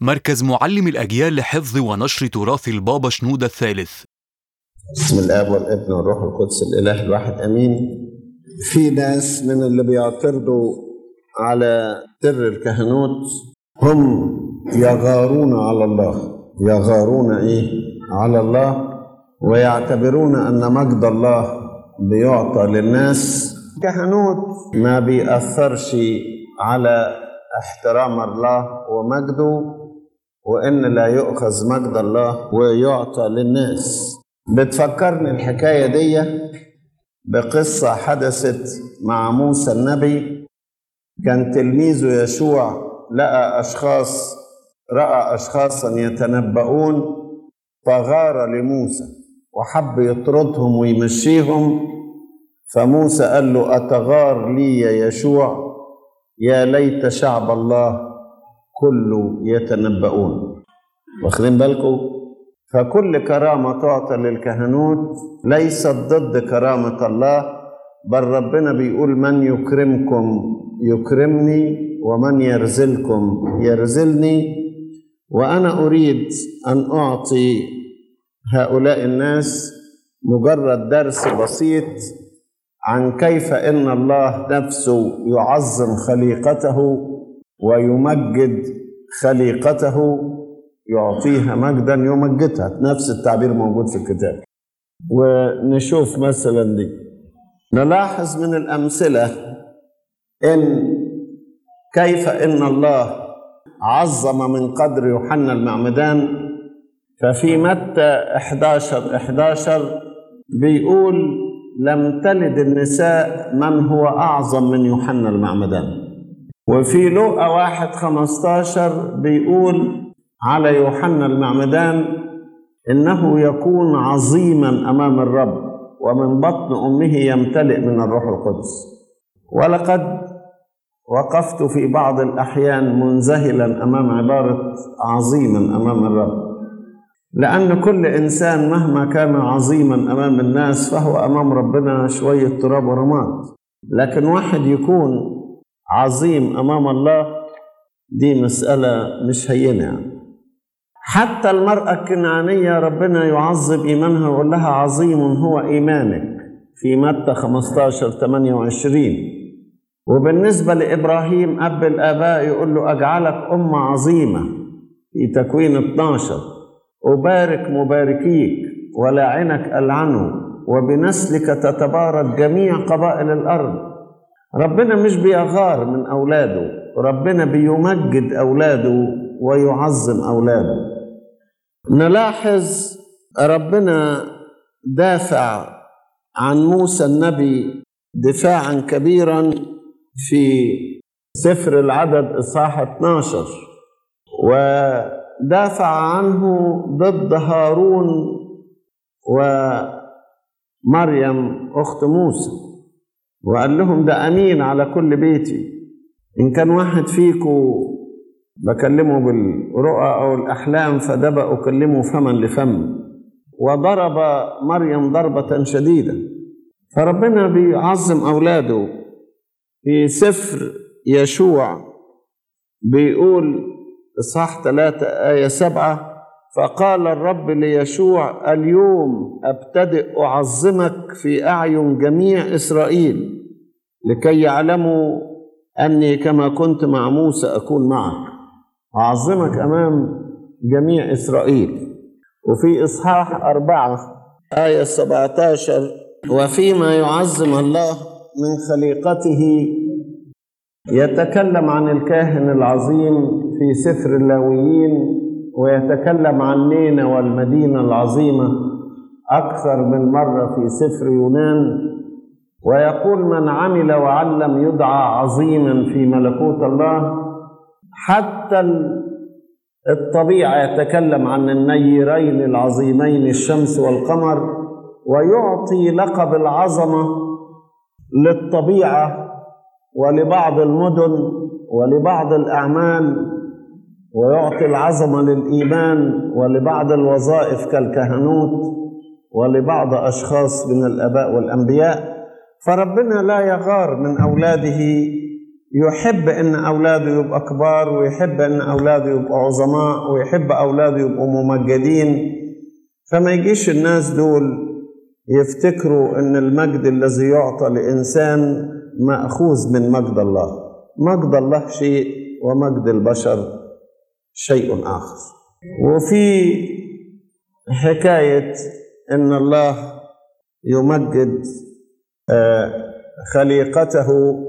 مركز معلم الأجيال لحفظ ونشر تراث البابا شنودة الثالث بسم الاب والابن والروح القدس الاله الواحد امين في ناس من اللي بيعترضوا على سر الكهنوت هم يغارون على الله يغارون ايه على الله ويعتبرون ان مجد الله بيعطى للناس كهنوت ما بيأثرش على احترام الله ومجده وان لا يؤخذ مجد الله ويعطى للناس بتفكرني الحكايه دي بقصه حدثت مع موسى النبي كان تلميذه يشوع لقى اشخاص راى اشخاصا يتنبؤون فغار لموسى وحب يطردهم ويمشيهم فموسى قال له اتغار لي يا يشوع يا ليت شعب الله كله يتنبؤون واخدين بالكم فكل كرامة تعطى للكهنوت ليست ضد كرامة الله بل ربنا بيقول من يكرمكم يكرمني ومن يرزلكم يرزلني وأنا أريد أن أعطي هؤلاء الناس مجرد درس بسيط عن كيف إن الله نفسه يعظم خليقته ويمجد خليقته يعطيها مجدا يمجدها نفس التعبير موجود في الكتاب ونشوف مثلا دي نلاحظ من الأمثلة إن كيف إن الله عظم من قدر يوحنا المعمدان ففي متى 11 11 بيقول لم تلد النساء من هو أعظم من يوحنا المعمدان وفي لوقا واحد 15 بيقول على يوحنا المعمدان انه يكون عظيما امام الرب ومن بطن امه يمتلئ من الروح القدس ولقد وقفت في بعض الاحيان منذهلا امام عباره عظيما امام الرب لان كل انسان مهما كان عظيما امام الناس فهو امام ربنا شويه تراب ورماد لكن واحد يكون عظيم امام الله دي مساله مش هينه يعني حتى المرأة الكنعانية ربنا يعظم إيمانها ويقول لها عظيم هو إيمانك في متى 15 28 وبالنسبة لإبراهيم أب الآباء يقول له أجعلك أمة عظيمة في تكوين 12 أبارك مباركيك ولاعنك ألعنه وبنسلك تتبارك جميع قبائل الأرض ربنا مش بيغار من أولاده ربنا بيمجد أولاده ويعظم أولاده نلاحظ ربنا دافع عن موسى النبي دفاعا كبيرا في سفر العدد إصحاح 12 ودافع عنه ضد هارون ومريم أخت موسى وقال لهم ده أمين على كل بيتي إن كان واحد فيكم بكلمه بالرؤى أو الأحلام فده أكلمه فما لفم وضرب مريم ضربة شديدة فربنا بيعظم أولاده في سفر يشوع بيقول إصحاح ثلاثة آية سبعة فقال الرب ليشوع اليوم أبتدئ أعظمك في أعين جميع إسرائيل لكي يعلموا أني كما كنت مع موسى أكون معك أعظمك أمام جميع إسرائيل وفي إصحاح أربعة آية 17 وفيما يعظم الله من خليقته يتكلم عن الكاهن العظيم في سفر اللاويين ويتكلم عن نينا والمدينة العظيمة أكثر من مرة في سفر يونان ويقول من عمل وعلم يدعى عظيما في ملكوت الله حتى الطبيعة يتكلم عن النيرين العظيمين الشمس والقمر ويعطي لقب العظمة للطبيعة ولبعض المدن ولبعض الأعمال ويعطي العظمة للإيمان ولبعض الوظائف كالكهنوت ولبعض أشخاص من الآباء والأنبياء فربنا لا يغار من أولاده يحب ان اولاده يبقى كبار ويحب ان اولاده يبقوا عظماء ويحب اولاده يبقوا ممجدين فما يجيش الناس دول يفتكروا ان المجد الذي يعطى لانسان ماخوذ من مجد الله مجد الله شيء ومجد البشر شيء اخر وفي حكايه ان الله يمجد خليقته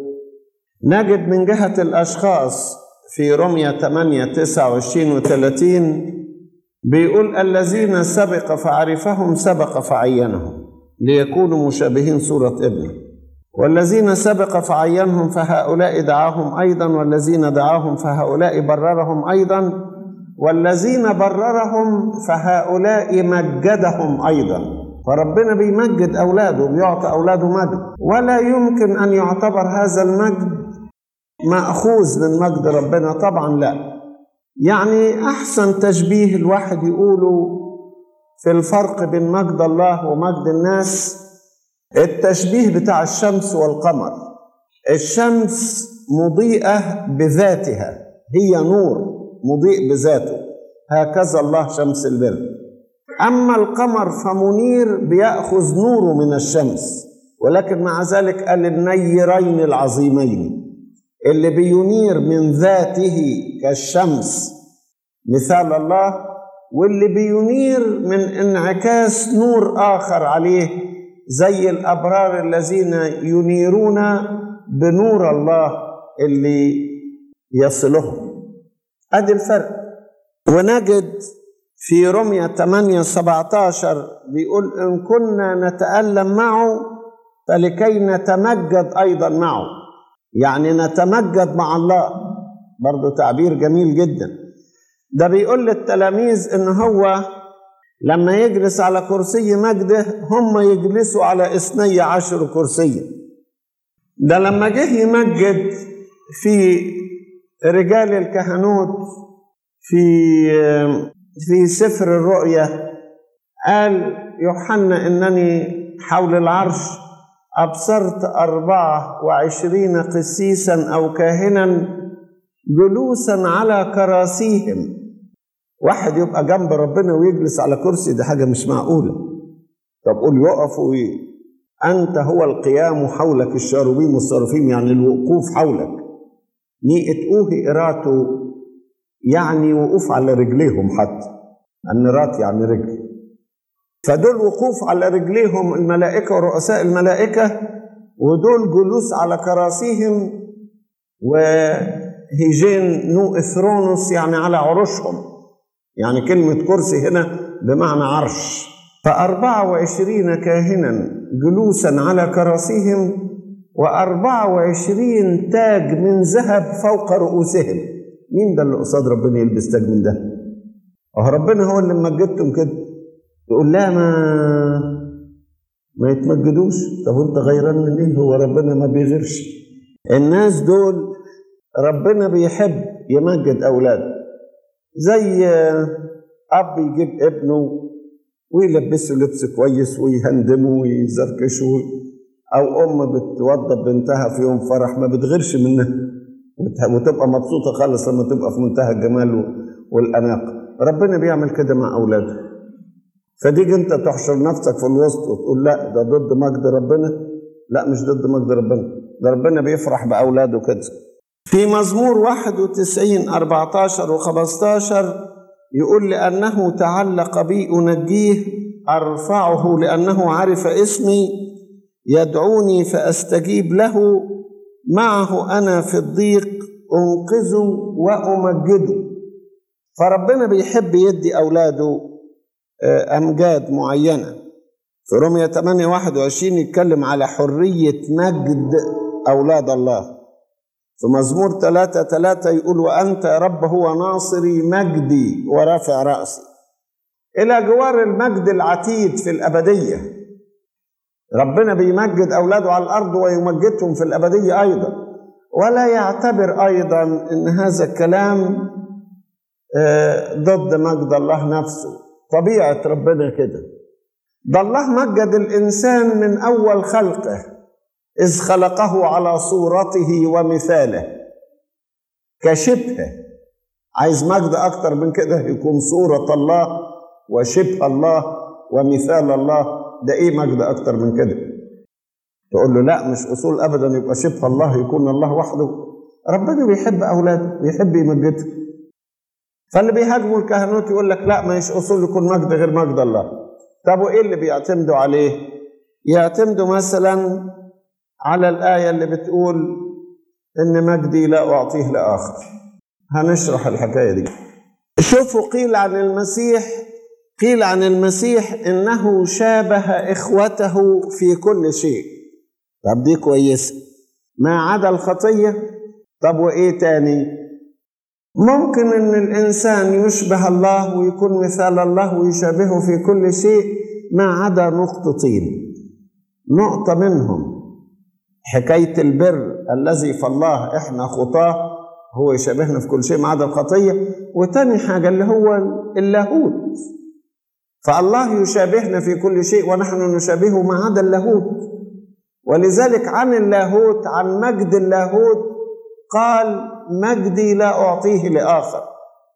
نجد من جهة الأشخاص في رمية 8 29 و 30 بيقول الذين سبق فعرفهم سبق فعينهم ليكونوا مشابهين صورة ابنه والذين سبق فعينهم فهؤلاء دعاهم أيضا والذين دعاهم فهؤلاء بررهم أيضا والذين بررهم فهؤلاء مجدهم أيضا فربنا بيمجد أولاده بيعطي أولاده مجد ولا يمكن أن يعتبر هذا المجد مأخوذ من مجد ربنا طبعا لا يعني أحسن تشبيه الواحد يقوله في الفرق بين مجد الله ومجد الناس التشبيه بتاع الشمس والقمر الشمس مضيئة بذاتها هي نور مضيء بذاته هكذا الله شمس البر أما القمر فمنير بيأخذ نوره من الشمس ولكن مع ذلك قال النيرين العظيمين اللي بينير من ذاته كالشمس مثال الله واللي بينير من انعكاس نور آخر عليه زي الأبرار الذين ينيرون بنور الله اللي يصلهم أدي الفرق ونجد في رمية 8 17 بيقول إن كنا نتألم معه فلكي نتمجد أيضا معه يعني نتمجد مع الله برضو تعبير جميل جدا ده بيقول للتلاميذ إن هو لما يجلس على كرسي مجده هم يجلسوا على اثني عشر كرسيا ده لما جه يمجد في رجال الكهنوت في في سفر الرؤيا قال يوحنا إنني حول العرش أبصرت أربعة وعشرين قسيسا أو كاهنا جلوسا على كراسيهم واحد يبقى جنب ربنا ويجلس على كرسي دي حاجة مش معقولة طب قول يقف وإيه أنت هو القيام حولك الشاروبيم والصرافيم يعني الوقوف حولك نيئة أوهي إراتو يعني وقوف على رجليهم حتى النرات يعني رجل فدول وقوف على رجليهم الملائكة ورؤساء الملائكة ودول جلوس على كراسيهم وهيجين نو إثرونوس يعني على عروشهم يعني كلمة كرسي هنا بمعنى عرش فأربعة وعشرين كاهنا جلوسا على كراسيهم وأربعة وعشرين تاج من ذهب فوق رؤوسهم مين ده اللي قصاد ربنا يلبس تاج من ده أهو ربنا هو اللي مجدتم كده تقول لا ما ما يتمجدوش طب انت غيران من ايه هو ربنا ما بيغيرش الناس دول ربنا بيحب يمجد اولاده زي اب يجيب ابنه ويلبسه لبس كويس ويهندمه ويزركشه او ام بتوضب بنتها في يوم فرح ما بتغيرش منها وتبقى مبسوطه خالص لما تبقى في منتهى الجمال والاناقه ربنا بيعمل كده مع اولاده فتيجي انت تحشر نفسك في الوسط وتقول لا ده ضد مجد ربنا لا مش ضد مجد ربنا ده ربنا بيفرح باولاده كده في مزمور 91 14 و15 يقول لأنه تعلق بي أنجيه أرفعه لأنه عرف اسمي يدعوني فأستجيب له معه أنا في الضيق أنقذه وأمجده فربنا بيحب يدي أولاده أمجاد معينة في رمية 8 21 يتكلم على حرية مجد أولاد الله في مزمور 3 3 يقول وأنت يا رب هو ناصري مجدي ورافع رأسي إلى جوار المجد العتيد في الأبدية ربنا بيمجد أولاده على الأرض ويمجدهم في الأبدية أيضا ولا يعتبر أيضا أن هذا الكلام ضد مجد الله نفسه طبيعة ربنا كده ده الله مجد الإنسان من أول خلقه إذ خلقه على صورته ومثاله كشبه عايز مجد اكتر من كده يكون صورة الله وشبه الله ومثال الله ده ايه مجد اكتر من كده تقول له لا مش اصول ابدا يبقى شبه الله يكون الله وحده ربنا بيحب اولاده بيحب يمجده فاللي بيهاجموا الكهنوت يقول لك لا ما مش اصول يكون مجد غير مجد الله طب وايه اللي بيعتمدوا عليه يعتمدوا مثلا على الايه اللي بتقول ان مجدي لا اعطيه لاخر هنشرح الحكايه دي شوفوا قيل عن المسيح قيل عن المسيح انه شابه اخوته في كل شيء طب دي كويسه ما عدا الخطيه طب وايه تاني ممكن ان الانسان يشبه الله ويكون مثال الله ويشابهه في كل شيء ما عدا نقطتين نقطه منهم حكايه البر الذي في الله احنا خطاه هو يشابهنا في كل شيء ما عدا الخطيه وتاني حاجه اللي هو اللاهوت فالله يشابهنا في كل شيء ونحن نشابهه ما عدا اللاهوت ولذلك عن اللاهوت عن مجد اللاهوت قال مجدي لا أعطيه لآخر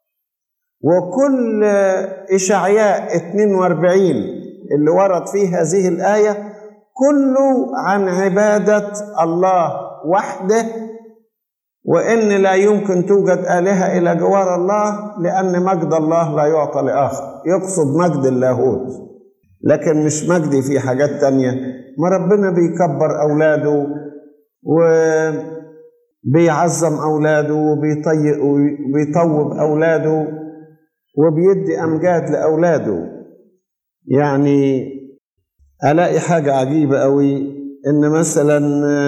وكل إشعياء 42 اللي ورد فيه هذه الآية كله عن عبادة الله وحده وإن لا يمكن توجد آلهة إلى جوار الله لأن مجد الله لا يعطى لآخر يقصد مجد اللاهوت لكن مش مجدي في حاجات تانية ما ربنا بيكبر أولاده وبيعظم أولاده وبيطيق وبيطوب أولاده وبيدي أمجاد لأولاده يعني ألاقي حاجة عجيبة أوي إن مثلا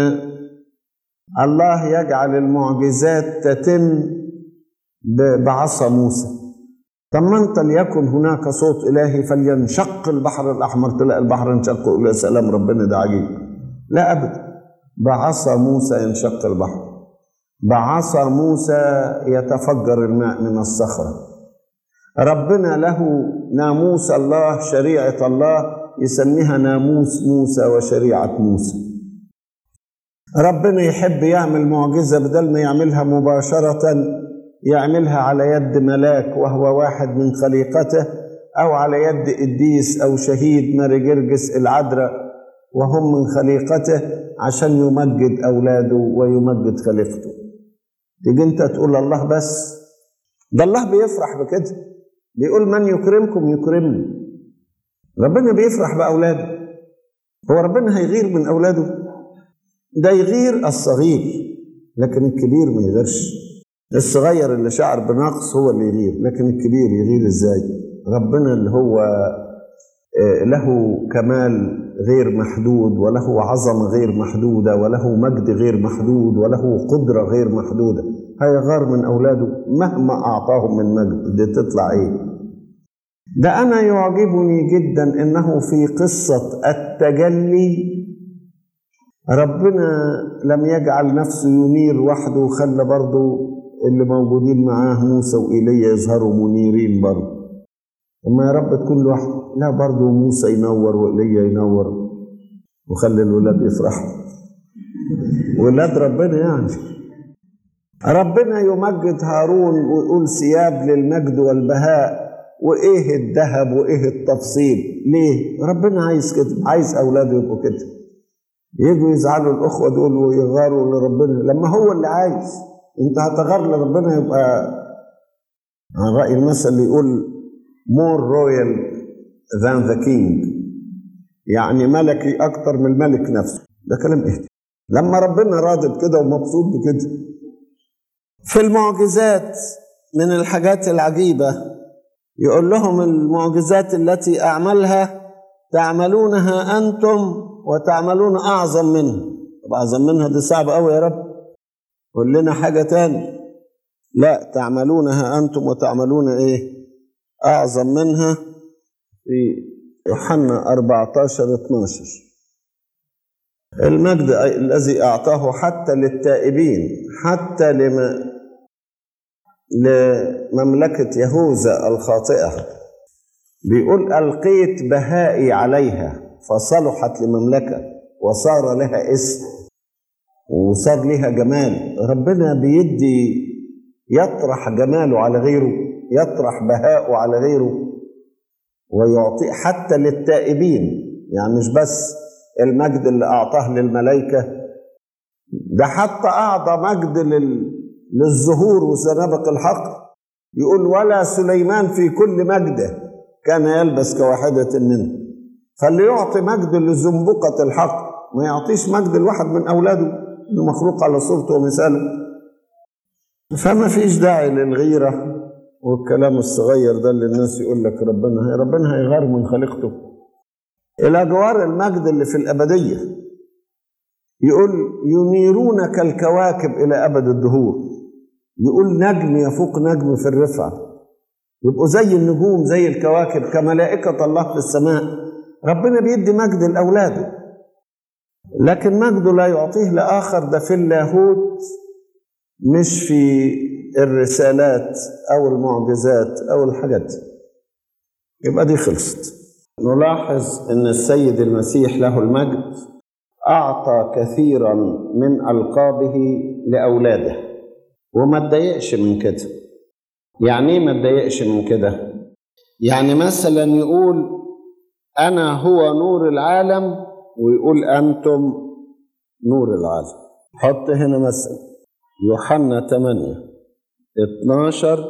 الله يجعل المعجزات تتم بعصا موسى طب ما انت ليكن هناك صوت الهي فلينشق البحر الاحمر تلاقي البحر انشق الى سلام ربنا ده عجيب لا ابدا بعصا موسى ينشق البحر بعصا موسى يتفجر الماء من الصخره ربنا له ناموس الله شريعه الله يسميها ناموس موسى وشريعه موسى ربنا يحب يعمل معجزه بدل ما يعملها مباشره يعملها على يد ملاك وهو واحد من خليقته او على يد قديس او شهيد ماري جرجس العذراء وهم من خليقته عشان يمجد اولاده ويمجد خليقته تيجي انت تقول الله بس ده الله بيفرح بكده بيقول من يكرمكم يكرمني ربنا بيفرح باولاده هو ربنا هيغير من اولاده ده يغير الصغير لكن الكبير ما يغيرش الصغير اللي شعر بنقص هو اللي يغير لكن الكبير يغير ازاي ربنا اللي هو له كمال غير محدود وله عظمه غير محدوده وله مجد غير محدود وله قدره غير محدوده هيغار من اولاده مهما اعطاهم من مجد دي تطلع ايه ده انا يعجبني جدا انه في قصه التجلي ربنا لم يجعل نفسه ينير وحده وخلى برضه اللي موجودين معاه موسى وإيليا يظهروا منيرين برضه اما يا رب تكون لوحده لا برضه موسى ينور وإيليا ينور وخلي الولاد يفرحوا ولاد ربنا يعني ربنا يمجد هارون ويقول ثياب للمجد والبهاء وايه الذهب وايه التفصيل ليه ربنا عايز كده عايز اولاده يبقوا كده يجوا يزعلوا الاخوه دول ويغاروا لربنا لما هو اللي عايز انت هتغار لربنا يبقى عن رأي المثل اللي يقول more royal than the king يعني ملكي أكتر من الملك نفسه ده كلام اهدي لما ربنا راضي بكده ومبسوط بكده في المعجزات من الحاجات العجيبة يقول لهم المعجزات التي أعملها تعملونها أنتم وتعملون أعظم منها طب أعظم منها دي صعبة أوي يا رب قول لنا حاجة تاني لا تعملونها أنتم وتعملون إيه أعظم منها في يوحنا 14 12 المجد الذي أعطاه حتى للتائبين حتى لما لمملكة يهوذا الخاطئة بيقول ألقيت بهائي عليها فصلحت لمملكة وصار لها اسم وصار لها جمال ربنا بيدي يطرح جماله على غيره يطرح بهاءه على غيره ويعطي حتى للتائبين يعني مش بس المجد اللي أعطاه للملائكة ده حتى أعطى مجد لل... للزهور وزنابق الحق يقول ولا سليمان في كل مجده كان يلبس كواحدة منه فاللي يعطي مجد لزنبقة الحق ما يعطيش مجد لواحد من أولاده اللي مخلوق على صورته ومثاله فما فيش داعي للغيرة والكلام الصغير ده اللي الناس يقول لك ربنا هي ربنا هيغار من خليقته إلى جوار المجد اللي في الأبدية يقول ينيرون كالكواكب إلى أبد الدهور يقول نجم يفوق نجم في الرفعة يبقوا زي النجوم زي الكواكب كملائكة الله في السماء ربنا بيدي مجد لأولاده لكن مجده لا يعطيه لآخر ده في اللاهوت مش في الرسالات أو المعجزات أو الحاجات دي يبقى دي خلصت نلاحظ أن السيد المسيح له المجد أعطى كثيرا من ألقابه لأولاده وما اتضايقش من كده يعني ايه ما اتضايقش من كده يعني مثلا يقول أنا هو نور العالم ويقول أنتم نور العالم حط هنا مثلا يوحنا 8 12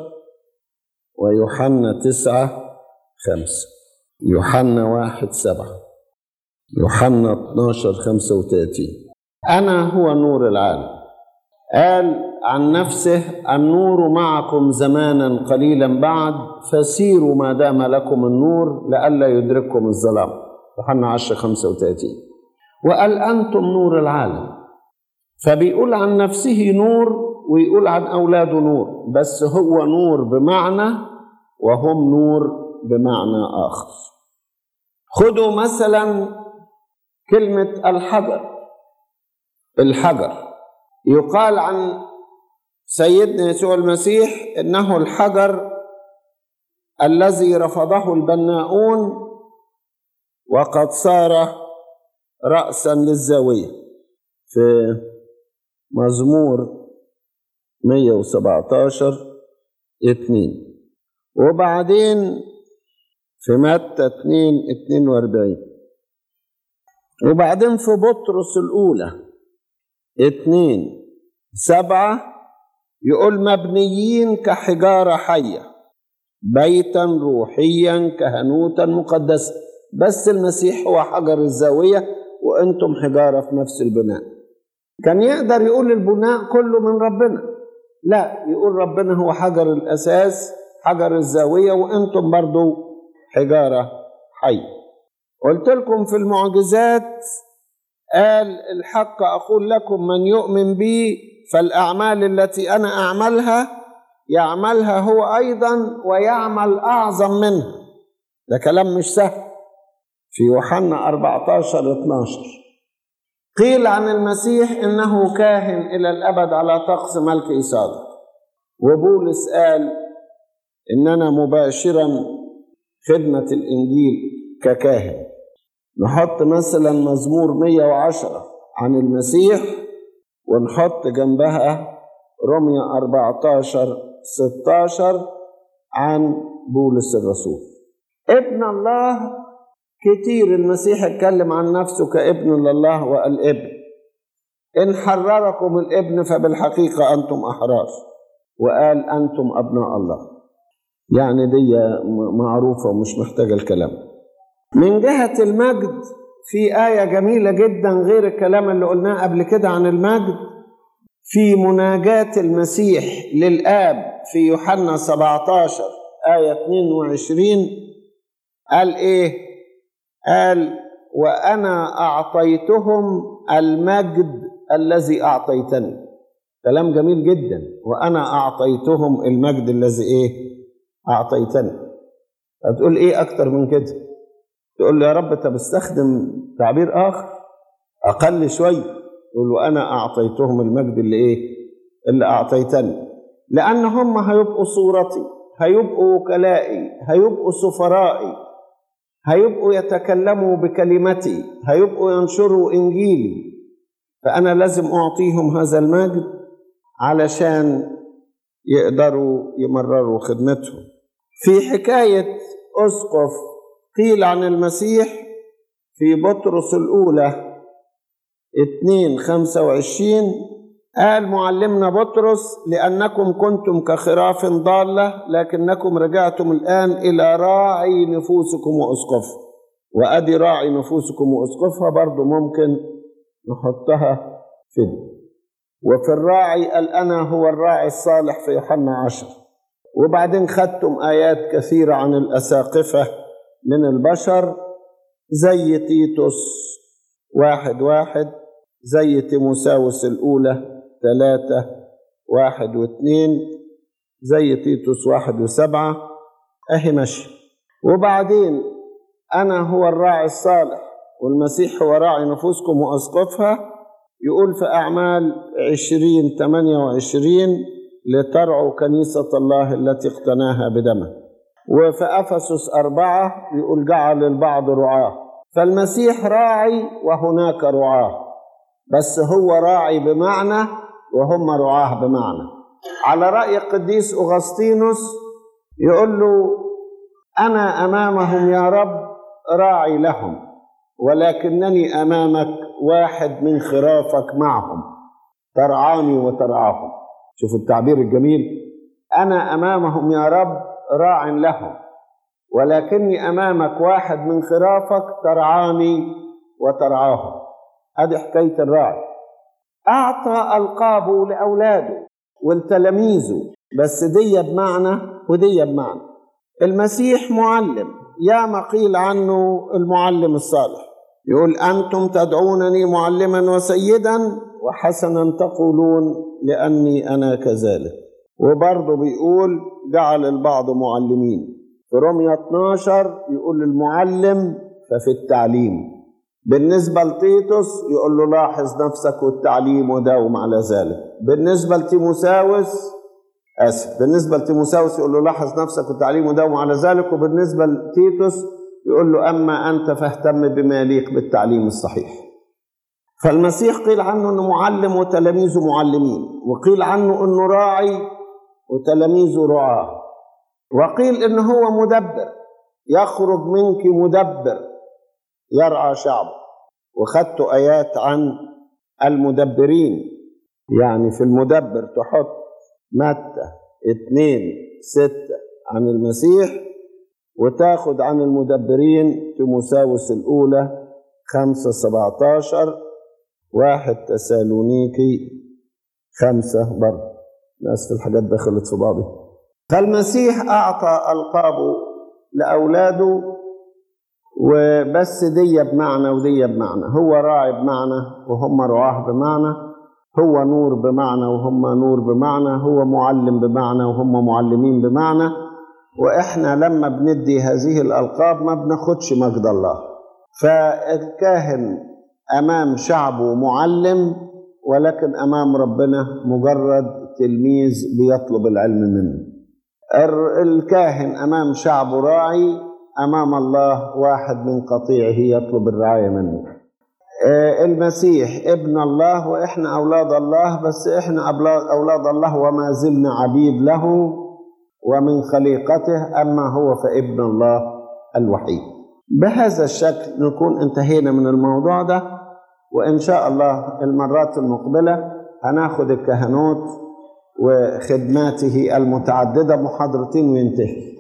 ويوحنا 9 5 يوحنا 1 7 يوحنا 12 35 أنا هو نور العالم قال عن نفسه النور معكم زمانا قليلا بعد فسيروا ما دام لكم النور لئلا يدرككم الظلام يوحنا 10 35 وقال أنتم نور العالم فبيقول عن نفسه نور ويقول عن أولاده نور بس هو نور بمعنى وهم نور بمعنى آخر خذوا مثلا كلمة الحجر الحجر يقال عن سيدنا يسوع المسيح انه الحجر الذي رفضه البناؤون وقد صار رأسا للزاوية في مزمور 117 2 وبعدين في متى 2 42 وبعدين في بطرس الأولى اتنين سبعة يقول مبنيين كحجارة حية بيتا روحيا كهنوتا مقدسا بس المسيح هو حجر الزاوية وانتم حجارة في نفس البناء كان يقدر يقول البناء كله من ربنا لا يقول ربنا هو حجر الأساس حجر الزاوية وانتم برضو حجارة حية قلت لكم في المعجزات قال الحق أقول لكم من يؤمن بي فالأعمال التي أنا أعملها يعملها هو أيضا ويعمل أعظم منها ده كلام مش سهل في يوحنا 14 12 قيل عن المسيح إنه كاهن إلى الأبد على طقس ملك إسحاق وبولس قال إننا مباشرا خدمة الإنجيل ككاهن نحط مثلا مزمور 110 عن المسيح ونحط جنبها رمية 14 16 عن بولس الرسول ابن الله كتير المسيح اتكلم عن نفسه كابن لله وقال ابن إن حرركم الابن فبالحقيقة أنتم أحرار وقال أنتم أبناء الله يعني دي معروفة ومش محتاجة الكلام من جهة المجد في آية جميلة جدا غير الكلام اللي قلناه قبل كده عن المجد في مناجاة المسيح للآب في يوحنا 17 آية 22 قال إيه؟ قال وأنا أعطيتهم المجد الذي أعطيتني كلام جميل جدا وأنا أعطيتهم المجد الذي إيه؟ أعطيتني هتقول إيه أكتر من كده؟ تقول له يا رب طب استخدم تعبير آخر أقل شوية يقول له أنا أعطيتهم المجد اللي إيه؟ اللي أعطيتني لأن هم هيبقوا صورتي هيبقوا وكلائي هيبقوا سفرائي هيبقوا يتكلموا بكلمتي هيبقوا ينشروا إنجيلي فأنا لازم أعطيهم هذا المجد علشان يقدروا يمرروا خدمتهم في حكاية أسقف قيل عن المسيح في بطرس الأولى اتنين خمسة وعشرين قال معلمنا بطرس لأنكم كنتم كخراف ضالة لكنكم رجعتم الآن إلى راعي نفوسكم وأسقفها وأدي راعي نفوسكم وأسقفها برضو ممكن نحطها في دي وفي الراعي قال أنا هو الراعي الصالح في يوحنا عشر وبعدين خدتم آيات كثيرة عن الأساقفة من البشر زي تيتوس واحد واحد زي تيموساوس الأولى ثلاثة واحد واثنين زي تيتوس واحد وسبعة أهي ماشي وبعدين أنا هو الراعي الصالح والمسيح هو راعي نفوسكم وأسقفها يقول في أعمال عشرين ثمانية وعشرين لترعوا كنيسة الله التي اقتناها بدمه وفي أفسس أربعة يقول جعل البعض رعاه فالمسيح راعي وهناك رعاه بس هو راعي بمعنى وهم رعاه بمعنى على رأي القديس أغسطينوس يقول له أنا أمامهم يا رب راعي لهم ولكنني أمامك واحد من خرافك معهم ترعاني وترعاهم شوفوا التعبير الجميل أنا أمامهم يا رب راع لهم ولكني أمامك واحد من خرافك ترعاني وترعاهم هذه حكاية الراعي أعطى ألقابه لأولاده ولتلاميذه بس دي بمعنى ودي بمعنى المسيح معلم يا ما قيل عنه المعلم الصالح يقول أنتم تدعونني معلما وسيدا وحسنا تقولون لأني أنا كذلك وبرضه بيقول جعل البعض معلمين في رمية 12 يقول المعلم ففي التعليم بالنسبة لتيتوس يقول له لاحظ نفسك والتعليم وداوم على ذلك بالنسبة لتيموساوس آسف بالنسبة لتيموساوس يقول له لاحظ نفسك والتعليم وداوم على ذلك وبالنسبة لتيتوس يقول له أما أنت فاهتم بما يليق بالتعليم الصحيح فالمسيح قيل عنه أنه معلم وتلاميذه معلمين وقيل عنه أنه راعي وتلاميذه رعاه وقيل أنه هو مدبر يخرج منك مدبر يرعى شعبه وخدت آيات عن المدبرين يعني في المدبر تحط متى اتنين ستة عن المسيح وتاخد عن المدبرين تيموساوس الأولى خمسة سبعتاشر واحد تسالونيكي خمسة برضه ناس في الحاجات دخلت في بعضها فالمسيح أعطى ألقابه لأولاده وبس دي بمعنى ودي بمعنى هو راعي بمعنى وهم رعاه بمعنى هو نور بمعنى وهم نور بمعنى هو معلم بمعنى وهم معلمين بمعنى واحنا لما بندي هذه الالقاب ما بناخدش مجد الله فالكاهن امام شعبه معلم ولكن امام ربنا مجرد تلميذ بيطلب العلم منه الكاهن امام شعبه راعي امام الله واحد من قطيعه يطلب الرعايه منه المسيح ابن الله واحنا اولاد الله بس احنا اولاد الله وما زلنا عبيد له ومن خليقته اما هو فابن الله الوحيد بهذا الشكل نكون انتهينا من الموضوع ده وان شاء الله المرات المقبله هناخد الكهنوت وخدماته المتعدده محاضرتين وينتهي